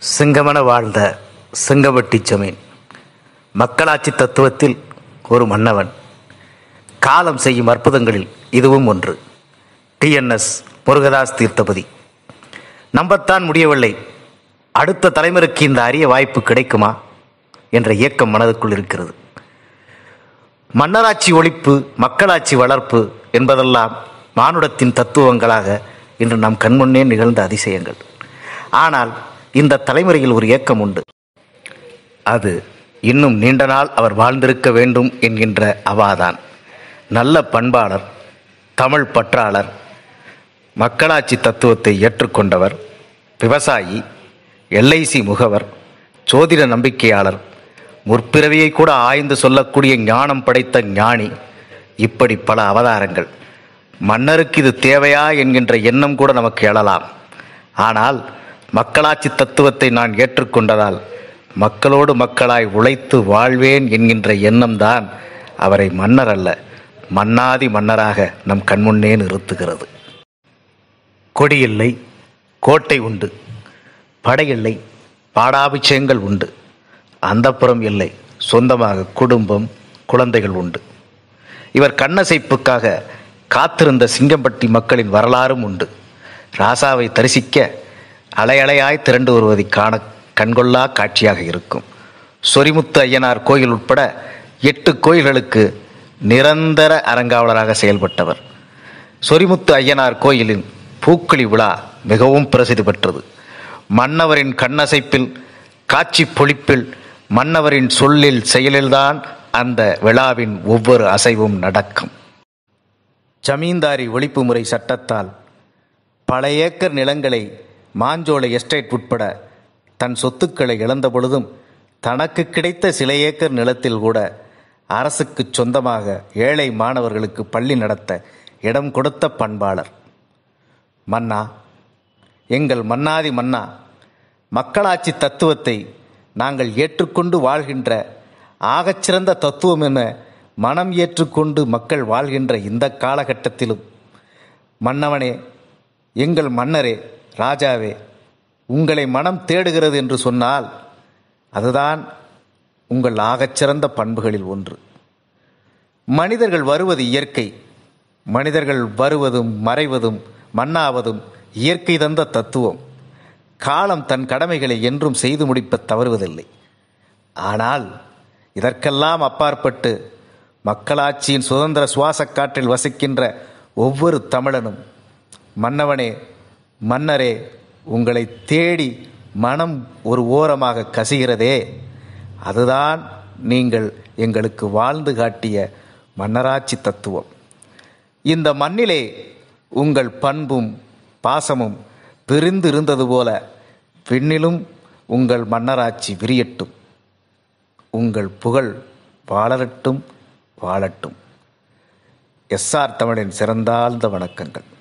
சிங்கமன வாழ்ந்த சிங்கவட்டி ஜமீன் மக்களாட்சி தத்துவத்தில் ஒரு மன்னவன் காலம் செய்யும் அற்புதங்களில் இதுவும் ஒன்று டிஎன்எஸ் முருகதாஸ் தீர்த்தபதி நம்பத்தான் முடியவில்லை அடுத்த தலைமுறைக்கு இந்த அரிய வாய்ப்பு கிடைக்குமா என்ற இயக்கம் மனதுக்குள் இருக்கிறது மன்னராட்சி ஒழிப்பு மக்களாட்சி வளர்ப்பு என்பதெல்லாம் மானுடத்தின் தத்துவங்களாக இன்று நம் கண்முன்னே நிகழ்ந்த அதிசயங்கள் ஆனால் இந்த தலைமுறையில் ஒரு இயக்கம் உண்டு அது இன்னும் நீண்ட நாள் அவர் வாழ்ந்திருக்க வேண்டும் என்கின்ற அவாதான் நல்ல பண்பாளர் தமிழ் பற்றாளர் மக்களாட்சி தத்துவத்தை ஏற்றுக்கொண்டவர் விவசாயி எல்ஐசி முகவர் ஜோதிட நம்பிக்கையாளர் முற்பிறவியை கூட ஆய்ந்து சொல்லக்கூடிய ஞானம் படைத்த ஞானி இப்படி பல அவதாரங்கள் மன்னருக்கு இது தேவையா என்கின்ற எண்ணம் கூட நமக்கு எழலாம் ஆனால் மக்களாட்சி தத்துவத்தை நான் ஏற்றுக்கொண்டதால் மக்களோடு மக்களாய் உழைத்து வாழ்வேன் என்கின்ற எண்ணம்தான் அவரை மன்னர் அல்ல மன்னாதி மன்னராக நம் கண்முன்னே நிறுத்துகிறது கொடி இல்லை கோட்டை உண்டு படையில்லை பாடாபிச்சயங்கள் உண்டு அந்தப்புறம் இல்லை சொந்தமாக குடும்பம் குழந்தைகள் உண்டு இவர் கண்ணசைப்புக்காக காத்திருந்த சிங்கம்பட்டி மக்களின் வரலாறும் உண்டு ராசாவை தரிசிக்க அலையலையாய் திரண்டு வருவதை காண கண்கொள்ளா காட்சியாக இருக்கும் சொரிமுத்து ஐயனார் கோயில் உட்பட எட்டு கோயில்களுக்கு நிரந்தர அறங்காவலராக செயல்பட்டவர் சொரிமுத்து ஐயனார் கோயிலின் பூக்களி விழா மிகவும் பிரசித்தி பெற்றது மன்னவரின் கண்ணசைப்பில் காட்சி பொழிப்பில் மன்னவரின் சொல்லில் செயலில்தான் அந்த விழாவின் ஒவ்வொரு அசைவும் நடக்கும் ஜமீன்தாரி ஒழிப்பு முறை சட்டத்தால் பல ஏக்கர் நிலங்களை மாஞ்சோலை எஸ்டேட் உட்பட தன் சொத்துக்களை இழந்த பொழுதும் தனக்கு கிடைத்த சில ஏக்கர் நிலத்தில் கூட அரசுக்கு சொந்தமாக ஏழை மாணவர்களுக்கு பள்ளி நடத்த இடம் கொடுத்த பண்பாளர் மன்னா எங்கள் மன்னாதி மன்னா மக்களாட்சி தத்துவத்தை நாங்கள் ஏற்றுக்கொண்டு வாழ்கின்ற ஆகச்சிறந்த தத்துவம் என மனம் ஏற்றுக்கொண்டு மக்கள் வாழ்கின்ற இந்த காலகட்டத்திலும் மன்னவனே எங்கள் மன்னரே ராஜாவே உங்களை மனம் தேடுகிறது என்று சொன்னால் அதுதான் உங்கள் ஆகச்சிறந்த பண்புகளில் ஒன்று மனிதர்கள் வருவது இயற்கை மனிதர்கள் வருவதும் மறைவதும் மண்ணாவதும் இயற்கை தந்த தத்துவம் காலம் தன் கடமைகளை என்றும் செய்து முடிப்ப தவறுவதில்லை ஆனால் இதற்கெல்லாம் அப்பாற்பட்டு மக்களாட்சியின் சுதந்திர சுவாசக் காற்றில் வசிக்கின்ற ஒவ்வொரு தமிழனும் மன்னவனே மன்னரே உங்களை தேடி மனம் ஒரு ஓரமாக கசிகிறதே அதுதான் நீங்கள் எங்களுக்கு வாழ்ந்து காட்டிய மன்னராட்சி தத்துவம் இந்த மண்ணிலே உங்கள் பண்பும் பாசமும் விரிந்து இருந்தது போல விண்ணிலும் உங்கள் மன்னராட்சி விரியட்டும் உங்கள் புகழ் வாழரட்டும் வாழட்டும் எஸ்ஆர் தமிழின் சிறந்தாழ்ந்த வணக்கங்கள்